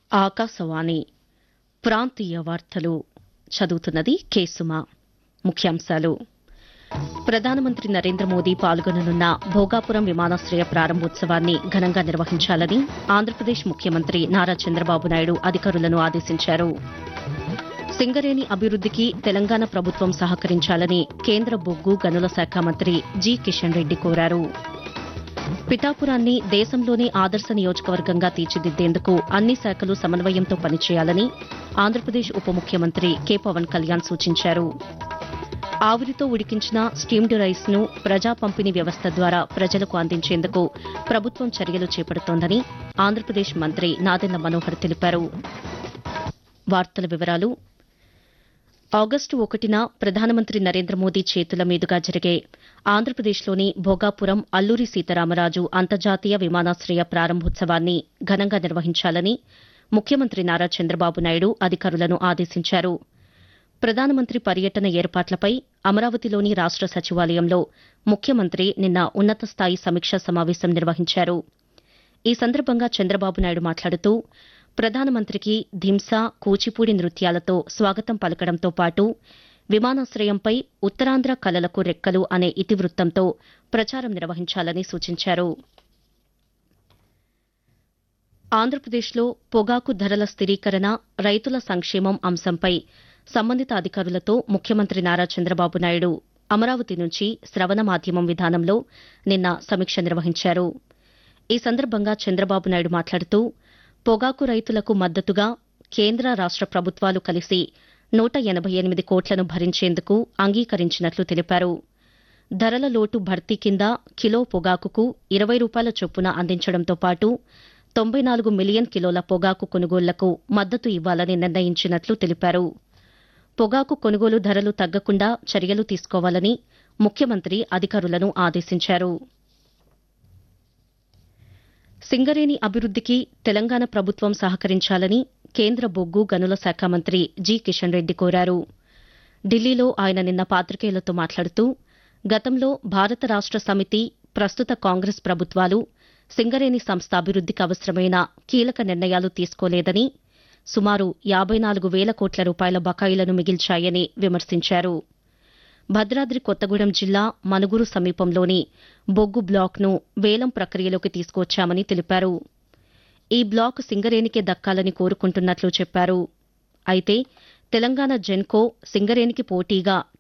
ఆకాశవాణి ప్రాంతీయ వార్తలు చదువుతున్నది కేసుమ ముఖ్యాంశాలు ప్రధానమంత్రి నరేంద్ర మోదీ పాల్గొననున్న భోగాపురం విమానాశ్రయ ప్రారంభోత్సవాన్ని ఘనంగా నిర్వహించాలని ఆంధ్రప్రదేశ్ ముఖ్యమంత్రి నారా చంద్రబాబు నాయుడు అధికారులను ఆదేశించారు సింగరేణి అభివృద్దికి తెలంగాణ ప్రభుత్వం సహకరించాలని కేంద్ర బొగ్గు గనుల శాఖ మంత్రి జి కిషన్ రెడ్డి కోరారు పిఠాపురాన్ని దేశంలోనే ఆదర్శ నియోజకవర్గంగా తీర్చిదిద్దేందుకు అన్ని శాఖలు సమన్వయంతో పనిచేయాలని ఆంధ్రప్రదేశ్ ఉప ముఖ్యమంత్రి కె పవన్ కళ్యాణ్ సూచించారు ఆవిరితో ఉడికించిన స్టీమ్డ్ రైస్ ను ప్రజా పంపిణీ వ్యవస్థ ద్వారా ప్రజలకు అందించేందుకు ప్రభుత్వం చర్యలు చేపడుతోందని ఆంధ్రప్రదేశ్ మంత్రి నాదెండ్ల మనోహర్ తెలిపారు వార్తల వివరాలు ఆగస్టు ఒకటిన ప్రధానమంత్రి నరేంద్ర మోదీ చేతుల మీదుగా జరిగే ఆంధ్రప్రదేశ్లోని భోగాపురం అల్లూరి సీతారామరాజు అంతర్జాతీయ విమానాశ్రయ ప్రారంభోత్సవాన్ని ఘనంగా నిర్వహించాలని ముఖ్యమంత్రి నారా చంద్రబాబు నాయుడు అధికారులను ఆదేశించారు ప్రధానమంత్రి పర్యటన ఏర్పాట్లపై అమరావతిలోని రాష్ట సచివాలయంలో ముఖ్యమంత్రి నిన్న ఉన్నత స్థాయి సమీక్షా సమావేశం నిర్వహించారు ఈ సందర్భంగా చంద్రబాబు నాయుడు మాట్లాడుతూ ప్రధానమంత్రికి ధింస కూచిపూడి నృత్యాలతో స్వాగతం పలకడంతో పాటు విమానాశ్రయంపై ఉత్తరాంధ్ర కలలకు రెక్కలు అనే ఇతివృత్తంతో ప్రచారం నిర్వహించాలని సూచించారు ఆంధ్రప్రదేశ్లో పొగాకు ధరల స్థిరీకరణ రైతుల సంక్షేమం అంశంపై సంబంధిత అధికారులతో ముఖ్యమంత్రి నారా చంద్రబాబు నాయుడు అమరావతి నుంచి శ్రవణ మాధ్యమం విధానంలో నిన్న సమీక్ష నిర్వహించారు ఈ సందర్భంగా చంద్రబాబు నాయుడు మాట్లాడుతూ పొగాకు రైతులకు మద్దతుగా కేంద్ర రాష్ట ప్రభుత్వాలు కలిసి నూట ఎనబై ఎనిమిది కోట్లను భరించేందుకు అంగీకరించినట్లు తెలిపారు ధరల లోటు భర్తీ కింద కిలో పొగాకుకు ఇరవై రూపాయల చొప్పున అందించడంతో పాటు తొంభై నాలుగు మిలియన్ కిలోల పొగాకు కొనుగోళ్లకు మద్దతు ఇవ్వాలని నిర్ణయించినట్లు తెలిపారు పొగాకు కొనుగోలు ధరలు తగ్గకుండా చర్యలు తీసుకోవాలని ముఖ్యమంత్రి అధికారులను ఆదేశించారు సింగరేణి అభివృద్దికి తెలంగాణ ప్రభుత్వం సహకరించాలని కేంద్ర బొగ్గు గనుల శాఖ మంత్రి జి కిషన్ రెడ్డి కోరారు ఢిల్లీలో ఆయన నిన్న పాతికేయులతో మాట్లాడుతూ గతంలో భారత రాష్ట సమితి ప్రస్తుత కాంగ్రెస్ ప్రభుత్వాలు సింగరేణి సంస్థ అభివృద్దికి అవసరమైన కీలక నిర్ణయాలు తీసుకోలేదని సుమారు యాబై నాలుగు వేల కోట్ల రూపాయల బకాయిలను మిగిల్చాయని విమర్శించారు భద్రాద్రి కొత్తగూడెం జిల్లా మనుగురు సమీపంలోని బొగ్గు బ్లాక్ను వేలం ప్రక్రియలోకి తీసుకొచ్చామని తెలిపారు ఈ బ్లాక్ సింగరేణికే దక్కాలని కోరుకుంటున్నట్లు చెప్పారు అయితే తెలంగాణ జెన్కో సింగరేణికి పోటీగా